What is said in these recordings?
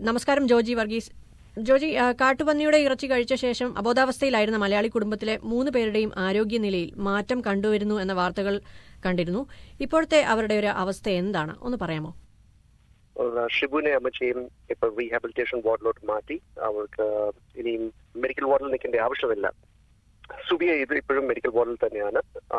നമസ്കാരം ജോജി വർഗീസ് ജോജി ആ, കാട്ടുപന്നിയുടെ ഇറച്ചി കഴിച്ച ശേഷം അബോധാവസ്ഥയിലായിരുന്ന മലയാളി കുടുംബത്തിലെ മൂന്ന് പേരുടെയും ആരോഗ്യനിലയിൽ മാറ്റം കണ്ടുവരുന്നു എന്ന വാർത്തകൾ കണ്ടിരുന്നു ഇപ്പോഴത്തെ അവരുടെ ഒരു അവസ്ഥ എന്താണ് ഒന്ന് പറയാമോ ഷിബുവിനെ അമ്മച്ചയും ഇപ്പൊ റീഹാബിലിറ്റേഷൻ വാർഡിലോട്ട് മാറ്റി അവർക്ക് ഇനിയും മെഡിക്കൽ വാർഡിൽ നിൽക്കേണ്ട ആവശ്യമില്ല സുബിയ ഇത് ഇപ്പോഴും മെഡിക്കൽ വാർഡിൽ തന്നെയാണ്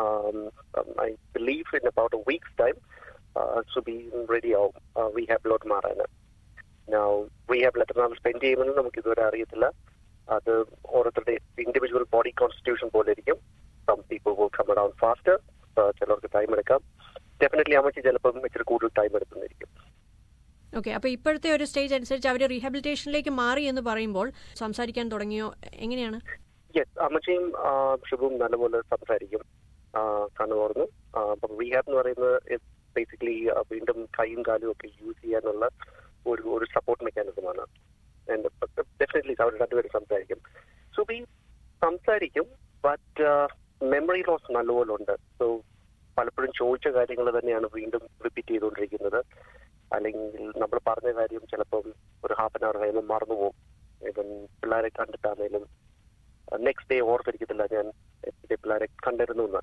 I believe in about a weeks time Subi ready ആവും റീഹാബിലോട്ട് മാറാൻ റീഹാബിൽ എത്ര നാൾ സ്പെൻഡ് ചെയ്യുമെന്ന് നമുക്ക് ഇതുവരെ അറിയത്തില്ല അത് ഓരോരുത്തരുടെ ഇൻഡിവിജ്വൽ ബോഡി കോൺസ്റ്റിറ്റ്യൂഷൻ പോലെ ഇരിക്കും some people will come around faster ചിലർക്ക് ടൈം എടുക്കാം ഡെഫിനറ്റ്ലി അമ്മച്ചി ചിലപ്പം ഇച്ചിരി കൂടുതൽ ടൈം എടുക്കുന്നിരിക്കും ഓക്കെ അപ്പൊ ഇപ്പോഴത്തെ ഒരു സ്റ്റേജ് അനുസരിച്ച് അവർ റീഹാബിലിറ്റേഷനിലേക്ക് മാറി എന്ന് പറയുമ്പോൾ സംസാരിക്കാൻ തുടങ്ങിയോ എങ്ങനെയാണ് യെസ് അമ്മച്ചിയും ഷിബുവും നല്ലപോലെ സംസാരിക്കും കണ്ണു തുറന്നു അപ്പം റീഹാബ് എന്ന് പറയുന്നത് ബേസിക്കലി വീണ്ടും കൈയും കാലും ഒക്കെ യൂസ് ചെയ്യാനുള്ള ഒരു ഒരു സപ്പോർട്ട് മെക്കാനിസമാണ് ഡെഫിനറ്റ്ലി അവർ രണ്ടുപേരും സംസാരിക്കും സുബി സംസാരിക്കും ബട്ട് മെമ്മറി ലോസ് നല്ലപോലെ ഉണ്ട് സോ പലപ്പോഴും ചോദിച്ച കാര്യങ്ങൾ തന്നെയാണ് വീണ്ടും റിപ്പീറ്റ് ചെയ്തുകൊണ്ടിരിക്കുന്നത് അല്ലെങ്കിൽ നമ്മൾ പറഞ്ഞ കാര്യം ചിലപ്പം ഒരു ഹാഫ് ആൻ അവർ കഴിയുമ്പോൾ മറന്നുപോകും ഇവൻ പിള്ളേരെ കണ്ടിട്ടാണേലും നെക്സ്റ്റ് ഡേ ഓർത്തിരിക്കത്തില്ല ഞാൻ എന്റെ പിള്ളേരെ കണ്ടിരുന്നു എന്ന്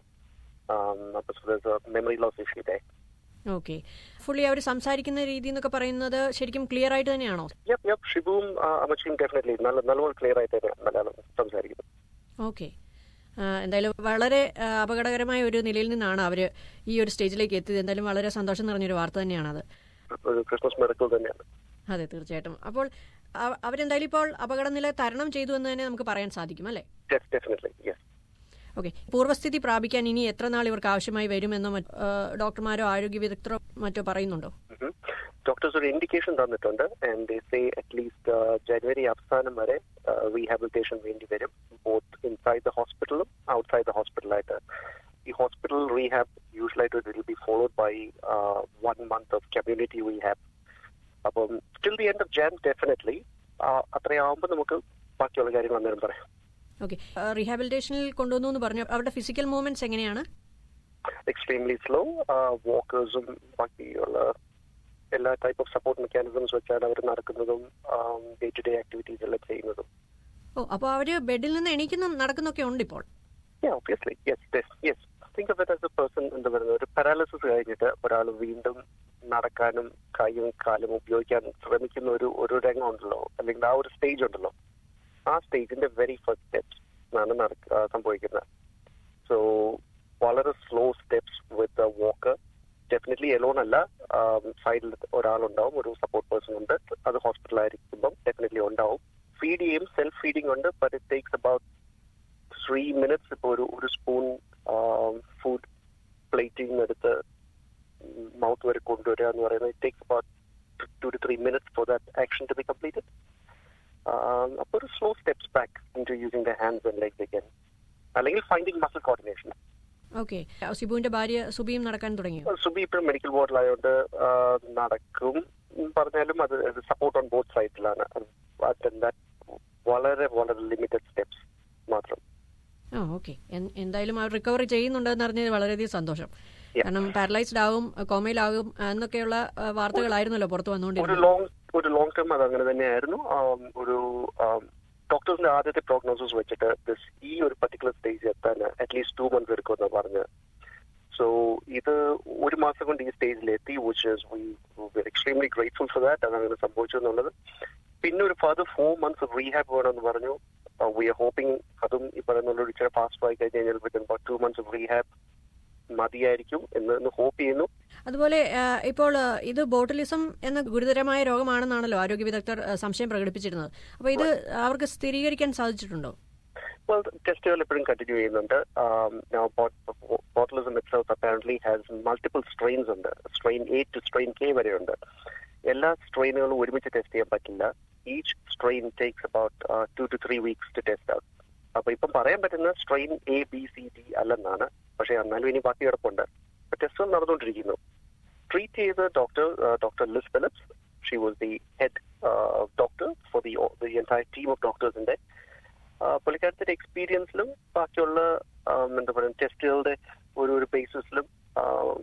അപ്പൊ മെമ്മറി ലോസ് ഇഷ്യൂ ഇതേ ഓക്കെ ഫുള്ളി അവർ സംസാരിക്കുന്ന രീതി എന്നൊക്കെ പറയുന്നത് ശരിക്കും ക്ലിയർ ആയിട്ട് തന്നെയാണോ യപ്പ് യപ്പ് ഷിബുവും അമ്മച്ചിയും ഡെഫിനറ്റ്ലി നല്ല നല്ലപോലെ ക്ലിയർ ആയിട്ട് തന്നെയാണ് മലയാളം സംസാരിക്കുന്നത് ഓക്കെ എന്തായാലും വളരെ ആ, അപകടകരമായ ഒരു നിലയിൽ നിന്നാണ് അവർ ഈ ഒരു സ്റ്റേജിലേക്ക് എത്തിയത് എന്തായാലും വളരെ സന്തോഷം നിറഞ്ഞൊരു വാർത്ത തന്നെയാണത് ഒരു ക്രിസ്മസ് മെഡിക്കൽ തന്നെയാണ് അതെ തീർച്ചയായിട്ടും അപ്പോൾ അ- അവരെന്തായാലും ഇപ്പോൾ അപകടനില തരണം ചെയ്തു എന്ന് തന്നെ നമുക്ക് പറയാൻ സാധിക്കും അല്ലേ ഡെഫിനറ്റ്ലി യെസ് ഓക്കെ പൂർവ്വസ്ഥിതി പ്രാപിക്കാൻ ഇനി എത്ര നാൾ ഇവർക്ക് ആവശ്യമായി വരുമെന്നോ മറ്റ്, ആ, ഡോക്ടർമാരോ ആരോഗ്യ വിദഗ്ധരോ മറ്റോ പറയുന്നുണ്ടോ ഡോക്ടേഴ്സ് ഒരു ഇൻഡിക്കേഷൻ തന്നിട്ടുണ്ട് ആൻഡ് സേ അറ്റ്ലീസ്റ്റ് ജനുവരി അവസാനം വരെ റീഹാബിലിറ്റേഷൻ വേണ്ടി വരും ബോത്ത് ഇൻസൈഡ് ദ ഹോസ്പിറ്റലും ഔട്ട്സൈഡ് ദ ഹോസ്പിറ്റലായിട്ട് ഈ ഹോസ്പിറ്റൽ റീഹാബ് യൂഷ്വലായിട്ട് will be followed by one month of community rehab അപ്പം still the end of Jan definitely അത്രയാവുമ്പോൾ നമുക്ക് ബാക്കിയുള്ള കാര്യങ്ങൾ അന്നേരം പറയാം ഓക്കെ റീഹാബിലിറ്റേഷനിൽ കൊണ്ടുവന്നു എന്ന് പറഞ്ഞു അവരുടെ ഫിസിക്കൽ മൂവ്മെന്റ്സ് എങ്ങനെയാണ് എക്സ്ട്രീംലി സ്ലോ വാക്കേഴ്സും ബാക്കിയുള്ള എല്ലാ ടൈപ്പ് ഓഫ് സപ്പോർട്ട് മെക്കാനിസംസ് വെച്ചാണ് അവർ നടക്കുന്നതും ഡേ ടു ഡേ ആക്ടിവിറ്റീസ് എല്ലാം ചെയ്യുന്നതും ഓ അപ്പോൾ അവര് ബെഡിൽ നിന്ന് എണീക്കുന്ന നടക്കുന്നൊക്കെ ഉണ്ട് ഇപ്പോൾ Yeah, obviously. Yes, yes, yes. Think of it as a person എന്താ പറയുന്നത് ഒരു പാരാലിസിസ് കഴിഞ്ഞിട്ട് ഒരാൾ വീണ്ടും നടക്കാനും കൈയും കാലും ഉപയോഗിക്കാൻ ശ്രമിക്കുന്ന ഒരു ഒരു രംഗം ഉണ്ടല്ലോ അല്ലെങ്കിൽ ആ ഒരു സ്റ്റേജ് ഉണ്ടല്ലോ ആ സ്റ്റേജിന്റെ വെരി ഫസ്റ്റ് സ്റ്റെപ്സ് ആണ് നടക്ക ആ, സംഭവിക്കുന്നത് സോ വളരെ slow steps with walker definitely alone അല്ല സൈഡിൽ ഒരാളുണ്ടാവും ഒരു സപ്പോർട്ട് പേഴ്സൺ ഉണ്ട് അത് ഹോസ്പിറ്റലായിരിക്കുമ്പം ഡെഫിനറ്റ്ലി ഉണ്ടാവും ഫീഡ് ചെയ്യും സെൽഫ് ഫീഡിംഗ് ഉണ്ട് but it takes about three minutes ഇപ്പോൾ ഒരു ഒരു സ്പൂൺ ഫുഡ് പ്ലേറ്റിംഗ് എടുത്ത് മൗത്ത് വരെ കൊണ്ടുവരിക എന്ന് പറയുന്നത് it takes about two two three minutes for that action to be completed അപ്പോൾ ഒരു slow steps back in to using the hands and like again അല്ലെങ്കിൽ ഫൈൻഡിങ് മസിൽ കോർഡിനേഷൻ ഓക്കെ സിബുവിന്റെ ഭാര്യ സുബിയും നടക്കാൻ തുടങ്ങിയോ സുബി ഇപ്പോഴും മെഡിക്കൽ ബോർഡിലായതുകൊണ്ട് നടക്കും ഉം പറഞ്ഞാലും അത് സപ്പോർട്ട് ഓൺ ബോത്ത് സൈഡിലാണ് വളരെ വളരെ ലിമിറ്റഡ് സ്റ്റെപ്സ് മാത്രം ആ ഓക്കെ എന്തായാലും അവർ റിക്കവറി ചെയ്യുന്നുണ്ടെന്ന് അറിഞ്ഞത് വളരെയധികം സന്തോഷം Yeah. കാരണം പാരലൈസ്ഡ് ആകും കോമയിലാകും എന്നൊക്കെയുള്ള ആ, വാർത്തകളായിരുന്നല്ലോ പുറത്തു ഒരു വന്നുകൊണ്ടിരുന്നത് ലോങ് ഒരു ലോങ് ടേം അത് അങ്ങനെ തന്നെയായിരുന്നു ആം, ഒരു ഡോക്ടേഴ്സിന്റെ ആദ്യത്തെ പ്രോഗ്നോസിസ് വെച്ചിട്ട് this ഈ ഒരു പർട്ടിക്കുലർ സ്റ്റേജ് എത്താൻ അറ്റ്ലീസ്റ്റ് ടു മന്ത്സ് എടുക്കുമെന്ന് പറഞ്ഞ് സോ ഇത് ഒരു മാസം കൊണ്ട് ഈ സ്റ്റേജിൽ എത്തി which we extremely grateful for that അതങ്ങനെ സംഭവിച്ചു എന്നുള്ളത് പിന്നെ ഒരു ഫർദർ ഫോർ മന്ത്സ് റീഹാബ് വേണമെന്ന് പറഞ്ഞു വി ആർ ഹോപ്പിംഗ് അതും ഈ പറയുന്ന ഒരു ഇച്ചിരി ഫാസ്റ്റ് ആയി കഴിഞ്ഞ് കഴിഞ്ഞാൽ within two months of rehab മതിയായിരിക്കും എന്ന് ഹോപ്പ് ചെയ്യുന്നു അതുപോലെ ആ, ഇപ്പോൾ ആ, ഇത് ബോട്ടിലിസം എന്ന ഗുരുതരമായ രോഗമാണെന്നാണല്ലോ ആരോഗ്യ വിദഗ്ധർ ആ, സംശയം പ്രകടിപ്പിച്ചിരുന്നത് അപ്പോൾ ഇത് അവർക്ക് സ്ഥിരീകരിക്കാൻ സാധിച്ചിട്ടുണ്ടോ Well, ടെസ്റ്റുകൾ എപ്പോഴും കണ്ടിന്യൂ ചെയ്യുന്നുണ്ട് botulism itself apparently has multiple strains ഉണ്ട് strain A to strain K വരെ ഉണ്ട് എല്ലാ സ്ട്രെയിനുകളും ഒരുമിച്ച് ടെസ്റ്റ് ചെയ്യാൻ പറ്റില്ല each strain takes about two two three weeks to test out അപ്പൊ ഇപ്പം പറയാൻ പറ്റുന്ന strain A B C D അല്ലെന്നാണ് പക്ഷെ എന്നാലും ഇനി ബാക്കി കിടപ്പുണ്ട് ടെസ്റ്റുകൾ നടന്നുകൊണ്ടിരിക്കുന്നു ട്രീറ്റ് ചെയ്ത doctor doctor Liz Phillips she was the head doctor for the the entire team of ഡോക്ടേഴ്സിന്റെ പുള്ളിക്കാരത്തിന്റെ എക്സ്പീരിയൻസിലും ബാക്കിയുള്ള ആം, എന്താ പറയുക ടെസ്റ്റുകളുടെ ഒരു ഒരു ബേസിസിലും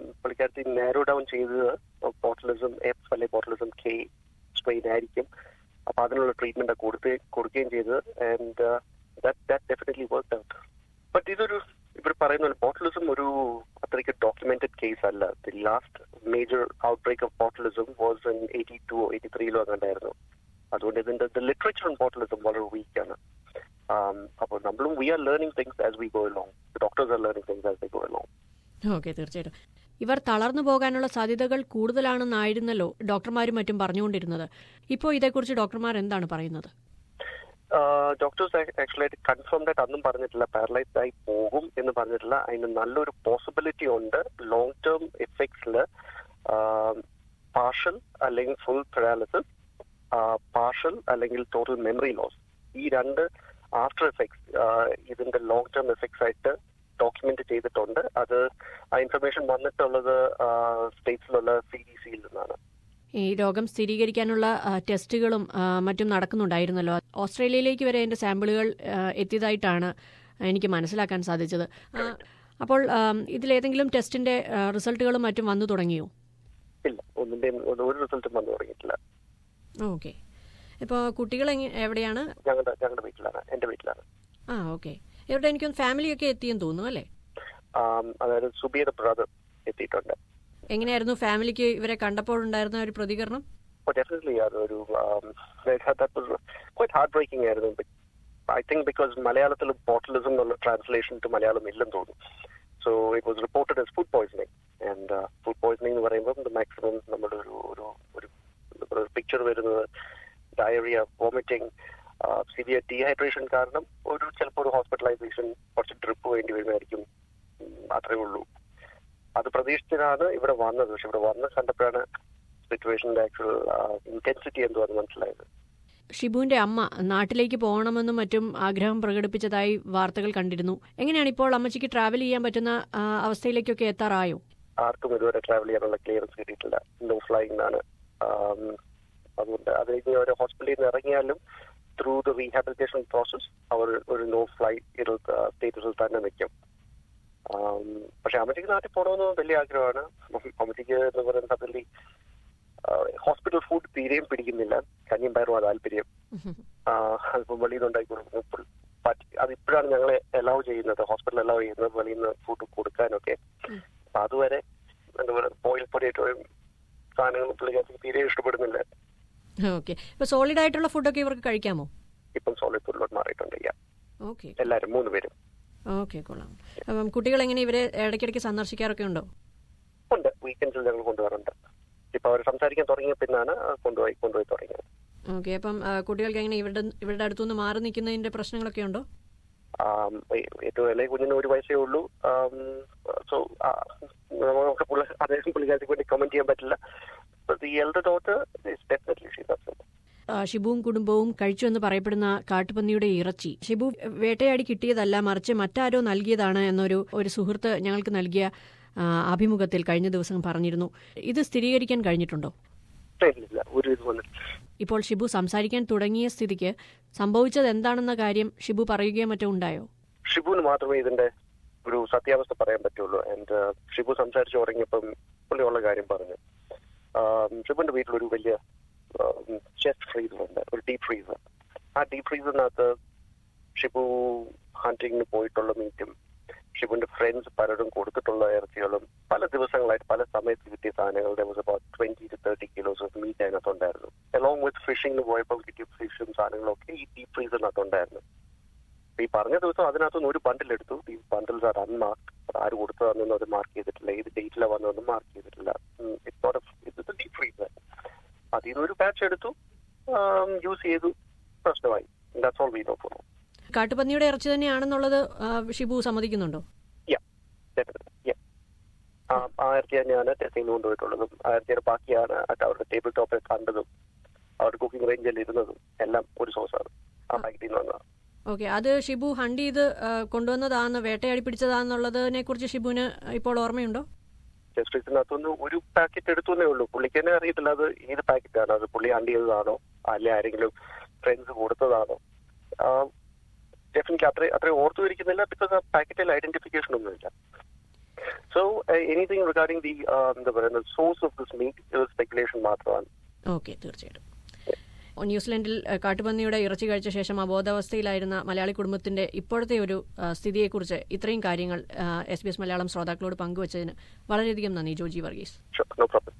പുള്ളിക്കാരത്തി നാരോ ഡൗൺ ചെയ്തത് ബോട്ടലിസം എഫ് അല്ലെങ്കിൽ ബോട്ടലിസം കെ സ്ട്രെയിൻ ആയിരിക്കും അപ്പൊ അതിനുള്ള ട്രീറ്റ്മെന്റ് കൊടുത്ത് കൊടുക്കുകയും ചെയ്തത് and that definitely work out but ഇതൊരു ഇവർ പറയുന്ന ബോട്ടിലിസം ഒരു അത്രയ്ക്ക് ഡോക്യുമെന്റഡ് കേസ് അല്ല the last major outbreak of botulism was in eighty two eighty ത്രീയിലോ അങ്ങണ്ടായിരുന്നു അതുകൊണ്ട് ഇതിന്റെ ലിറ്ററേച്ചർ ഓൺ ബോട്ടിലിസം വളരെ വീക്കാണ് അപ്പോൾ നമ്മളും we are learning things as we go along doctors are learning things as we go along okay തീർച്ചയായിട്ടും ഇവർ തളർന്നു പോകാനുള്ള സാധ്യതകൾ കൂടുതലാണെന്നായിരുന്നല്ലോ ഡോക്ടർമാരും മറ്റും പറഞ്ഞുകൊണ്ടിരുന്നത് ഇപ്പോൾ ഇതേക്കുറിച്ച് ഡോക്ടർമാർ എന്താണ് പറയുന്നത് ഡോക്ടേഴ്സ് ആക്ച്വലി ആയിട്ട് കൺഫേംഡ് ആയിട്ട് അന്നും പറഞ്ഞിട്ടില്ല പാരലൈസ് ആയി പോകും എന്ന് പറഞ്ഞിട്ടില്ല അതിന് നല്ലൊരു പോസിബിലിറ്റി ഉണ്ട് ലോങ് ടേം എഫക്ട്സിൽ പാർഷ്യൽ അല്ലെങ്കിൽ ഫുൾ പാരാലിസിസ് പാർഷ്യൽ അല്ലെങ്കിൽ ടോട്ടൽ മെമ്മറി ലോസ് ഈ രണ്ട് ആഫ്റ്റർ എഫക്ട്സ് ഇതിന്റെ ലോങ് ടേം എഫക്ട്സ് ആയിട്ട് ഡോക്യുമെന്റ് ചെയ്തിട്ടുണ്ട് അത് ആ ഇൻഫർമേഷൻ വന്നിട്ടുള്ളത് സ്റ്റേറ്റ്സിലുള്ള സി ഡി സിയിൽ നിന്നാണ് ഈ രോഗം സ്ഥിരീകരിക്കാനുള്ള ആ, ടെസ്റ്റുകളും ആ, മറ്റും നടക്കുന്നുണ്ടായിരുന്നല്ലോ ഓസ്ട്രേലിയയിലേക്ക് വരെ അതിന്റെ സാമ്പിളുകൾ ആ, എത്തിയതായിട്ടാണ് എനിക്ക് മനസ്സിലാക്കാൻ സാധിച്ചത് ആ, അപ്പോൾ ആ, ഇതിലേതെങ്കിലും ടെസ്റ്റിന്റെ ആ, റിസൾട്ടുകളും മറ്റും വന്നു തുടങ്ങിയോ ഇല്ല ഒന്നിന്റെയും ഒരു ഒരു റിസൾട്ടും വന്നു തുടങ്ങിയിട്ടില്ല ഓക്കെ ഇപ്പോൾ കുട്ടികൾ എങ്ങ- എവിടെയാണ് ഞങ്ങളുടെ ഞങ്ങളുടെ വീട്ടിലാണ് എന്റെ വീട്ടിലാണ് ആ ഓക്കെ ഇവരുടെ എനിക്കൊന്ന് ഫാമിലിയൊക്കെ എത്തിയെന്ന് തോന്നുന്നു അല്ലേ ആം, അതായത് സുബിയുടെ ബ്രദർ എത്തിയിട്ടുണ്ട് എങ്ങനെയായിരുന്നു ഫാമിലിക്ക് ഇവരെ കണ്ടപ്പോൾ ഉണ്ടായിരുന്ന ഒരു പ്രതികരണം അപ്പോൾ ഡെഫിനറ്റ്ലി അതൊരു ക്വൈറ്റ് ഹാർഡ് ബ്രേക്കിംഗ് ആയിരുന്നു ഐ തിങ്ക് ബിക്കോസ് മലയാളത്തിൽ ബോട്ടിലിസം എന്നുള്ള ട്രാൻസ്ലേഷൻ ടു മലയാളം ഇല്ലെന്ന് തോന്നുന്നു so it was reported as food poisoning and food poisoning എന്ന് പറയുമ്പോൾ മാക്സിമം നമ്മുടെ ഒരു ഒരു ഒരു ഒരു പിക്ചർ വരുന്നത് ഡയറിയ വോമിറ്റിംഗ് സിവിയർ ഡീഹൈഡ്രേഷൻ കാരണം ഒരു ചിലപ്പോൾ ഒരു ഹോസ്പിറ്റലൈസേഷൻ കുറച്ച് ഡ്രിപ്പ് വേണ്ടി വരുമായിരിക്കും ഉം, അത്രേ ഉള്ളൂ അത് പ്രതീക്ഷിച്ചതാണ് ഇവിടെ വന്നത് പക്ഷെ ഇവിടെ വന്ന് കണ്ടപ്പോഴാണ് സിറ്റുവേഷന്റെ ആക്ച്വൽ ഇന്റൻസിറ്റി എന്തുവാന്ന് മനസ്സിലായത് ഷിബുവിന്റെ അമ്മ നാട്ടിലേക്ക് പോകണമെന്നും മറ്റും ആഗ്രഹം പ്രകടിപ്പിച്ചതായി വാർത്തകൾ കണ്ടിരുന്നു എങ്ങനെയാണ് ഇപ്പോൾ അമ്മച്ചിക്ക് ട്രാവൽ ചെയ്യാൻ പറ്റുന്ന ആ, അവസ്ഥയിലേക്കൊക്കെ എത്താറായോ ആർക്കും ഇതുവരെ ട്രാവൽ ചെയ്യാനുള്ള ക്ലിയറൻസ് കിട്ടിയിട്ടില്ല നോ ഫ്ലൈങ് ആണ് ആം, അതുകൊണ്ട് അത് കഴിഞ്ഞ് ഒരു ഹോസ്പിറ്റലിൽ നിന്ന് ഇറങ്ങിയാലും ത്രൂ ദ റീഹാബിലിറ്റേഷൻ പ്രോസസ് അവർ ഒരു നോ ഫ്ലൈ സ്റ്റേറ്റസിൽ തന്നെ നിൽക്കും ആം, പക്ഷെ അമ്മച്ചിക്ക് നാട്ടിൽ പോകണമെന്ന് വലിയ ആഗ്രഹമാണ് അമ്മച്ചിക്ക് എന്ന് പറയുന്ന അതിൽ ഹോസ്പിറ്റൽ ഫുഡ് തീരെയും പിടിക്കുന്നില്ല കഞ്ഞിയും പയറും ആ താല്പര്യം അതിപ്പം വെളിയിൽ നിന്ന് ഉണ്ടാക്കി കൊടുക്കുന്നു ഇപ്പോൾ പറ്റി അത് ഇപ്പോഴാണ് ഞങ്ങളെ അലൗ ചെയ്യുന്നത് ഹോസ്പിറ്റൽ അലൗ ചെയ്യുന്നത് വെളിയിൽ നിന്ന് ഫുഡ് കൊടുക്കാനൊക്കെ അപ്പൊ അതുവരെ എന്താ പറയുക ബോയിൽ പൊടിയേറ്റവും സാധനങ്ങൾ പുള്ളിക്കാർക്ക് തീരെ ഇഷ്ടപ്പെടുന്നില്ല ഓക്കെ ഇപ്പൊ സോളിഡ് ആയിട്ടുള്ള ഫുഡൊക്കെ ഇവർക്ക് കഴിക്കാമോ ഇപ്പം സോളിഡ് ഫുഡിലോട്ട് മാറിയിട്ടുണ്ട് yeah. ഓക്കെ എല്ലാവരും മൂന്ന് പേരും ഓക്കെ കൊള്ളാം അപ്പം കുട്ടികൾ എങ്ങനെ ഇവരെ ഇടയ്ക്കിടയ്ക്ക് സന്ദർശിക്കാറൊക്കെ ഉണ്ടോ ഉണ്ട് വീക്കെൻഡ്സിൽ ഞങ്ങൾ കൊണ്ടുവരാറുണ്ട് ഇപ്പൊ അവർ സംസാരിക്കാൻ തുടങ്ങിയ പിന്നാണ് കൊണ്ടുപോയി കൊണ്ടുപോയി തുടങ്ങിയത് ഓക്കെ അപ്പം ആ, കുട്ടികൾക്ക് എങ്ങനെ ഇവരുടെ ഇവരുടെ അടുത്തുനിന്ന് മാറി നിൽക്കുന്നതിന്റെ പ്രശ്നങ്ങളൊക്കെ ഉണ്ടോ ആം, ഏ- ഏറ്റവും ഇളയ കുഞ്ഞിന് ഒരു വയസ്സേ ഉള്ളൂ സോ നമുക്ക് പുള്ളി അദ്ദേഹം പുള്ളിക്കാർക്ക് വേണ്ടി കമന്റ് ചെയ്യാൻ പറ്റില്ല the elder daughter is definitely she that's ആ, ഷിബുവും കുടുംബവും കഴിച്ചു എന്ന് പറയപ്പെടുന്ന കാട്ടുപന്നിയുടെ ഇറച്ചി ഷിബു വേട്ടയാടി കിട്ടിയതല്ല മറിച്ച് മറ്റാരോ നൽകിയതാണ് എന്നൊരു ഒരു സുഹൃത്ത് ഞങ്ങൾക്ക് നൽകിയ ആ, അഭിമുഖത്തിൽ കഴിഞ്ഞ ദിവസം പറഞ്ഞിരുന്നു ഇത് സ്ഥിരീകരിക്കാൻ കഴിഞ്ഞിട്ടുണ്ടോ ഇല്ല ഒരു ഇത് വന്നിട്ടില്ല ഇപ്പോൾ ഷിബു സംസാരിക്കാൻ തുടങ്ങിയ സ്ഥിതിക്ക് സംഭവിച്ചത് എന്താണെന്ന കാര്യം ഷിബു പറയുകയോ മറ്റോ ഉണ്ടായോ ഷിബുവിന് മാത്രമേ ഇതിന്റെ ഒരു സത്യാവസ്ഥ പറയാൻ പറ്റുള്ളൂ ആൻഡ് ഷിബു സംസാരിച്ചു തുടങ്ങിയപ്പം പുള്ളിയുള്ള കാര്യം പറഞ്ഞു ആം, ഷിബുവിന്റെ വീട്ടിലൊരു വലിയ ചെസ്റ്റ് ഫ്രീസർ ഉണ്ട് ഒരു ഡീപ് ഫ്രീസർ ആ ഡീപ് ഫ്രീസറിനകത്ത് ഷിബു ഹണ്ടിങ്ങിന് പോയിട്ടുള്ള മീറ്റും ഷിബുവിന്റെ ഫ്രണ്ട്സ് പലരും കൊടുത്തിട്ടുള്ള ഇറച്ചികളും പല ദിവസങ്ങളായിട്ട് പല സമയത്ത് കിട്ടിയ സാധനങ്ങളുടെ was about twenty two thirty kilos of meat അതിനകത്തുണ്ടായിരുന്നു അലോങ് വിത്ത് ഫിഷിംഗിന് പോയപ്പോൾ കിട്ടിയ ഫിഷും സാധനങ്ങളും ഒക്കെ ഈ ഡീപ് ഫ്രീസറിനകത്തുണ്ടായിരുന്നു അപ്പൊ ഈ പറഞ്ഞ ദിവസം അതിനകത്തുനിന്ന് ഒരു ബണ്ടിൽ എടുത്തു ഈ ബണ്ടിൽസ് ആർ അൺമാർക്ക് അത് ആര് കൊടുത്തതെന്നൊന്നും അത് മാർക്ക് ചെയ്തിട്ടില്ല ഏത് ഡേറ്റിലാണ് വന്നതെന്നും മാർക്ക് ചെയ്തിട്ടില്ല ഇത് ഡീപ് ഫ്രീസർ അതിൽ നിന്ന് ഒരു ബാച്ച് എടുത്തു യൂസ് ചെയ്തു പ്രശ്നമായി that's all we know for കാട്ടുപന്നിയുടെ ഇറച്ചി തന്നെയാണെന്നുള്ളത് ആ, ഷിബു സമ്മതിക്കുന്നുണ്ടോ ആ ഇറച്ചി തന്നെയാണ് ടെസ്റ്റിംഗ് കൊണ്ടുപോയിട്ടുള്ളതും ആ ഇറച്ചിയുടെ ബാക്കിയാണ് അത് അവരുടെ ടേബിൾ ടോപ്പിൽ കണ്ടതും അവരുടെ കുക്കിംഗ് റേഞ്ചിൽ ഇരുന്നതും എല്ലാം ഒരു സോഴ്സാണ് ആ പാക്കറ്റിൽ നിന്ന് വന്നതാണ് ഓക്കെ അത് ഷിബു ഹണ്ട് ചെയ്ത് ആ, കൊണ്ടുവന്നതാന്ന് വേട്ടയാടി പിടിച്ചതാന്നുള്ളതിനെ കുറിച്ച് ഷിബുവിന് ഇപ്പോൾ ഓർമ്മയുണ്ടോ ജസ്റ്റിസിനകത്തുനിന്ന് ഒരു പാക്കറ്റ് എടുത്തുന്നേ ഉള്ളൂ പുള്ളിക്ക് തന്നെ അറിയത്തില്ല അത് ഏത് പാക്കറ്റാണ് അത് പുള്ളി ഹണ്ട് ചെയ്തതാണോ അല്ലെ ആരെങ്കിലും ഫ്രണ്ട്സ് കൊടുത്തതാണോ ഡെഫിനറ്റ്ലി അത്ര അത്ര ഓർത്തു ഇരിക്കുന്നില്ല ബിക്കോസ് ആ പാക്കറ്റിൽ ഐഡന്റിഫിക്കേഷൻ ഒന്നുമില്ല സോ എനിത്തിങ് റിഗാർഡിംഗ് ദി എന്താ പറയുന്നത് source of this meat speculation മാത്രമാണ് ഓക്കെ തീർച്ചയായിട്ടും ന്യൂസിലൻഡിൽ ആ, കാട്ടുപന്നിയുടെ ഇറച്ചി കഴിച്ച ശേഷം അബോധാവസ്ഥയിലായിരുന്ന മലയാളി കുടുംബത്തിന്റെ ഇപ്പോഴത്തെ ഒരു ആ, സ്ഥിതിയെക്കുറിച്ച് ഇത്രയും കാര്യങ്ങൾ എസ് ബി എസ് മലയാളം ശ്രോതാക്കളോട് പങ്കുവച്ചതിന് വളരെയധികം നന്ദി Joji Varghese Sure, no problem.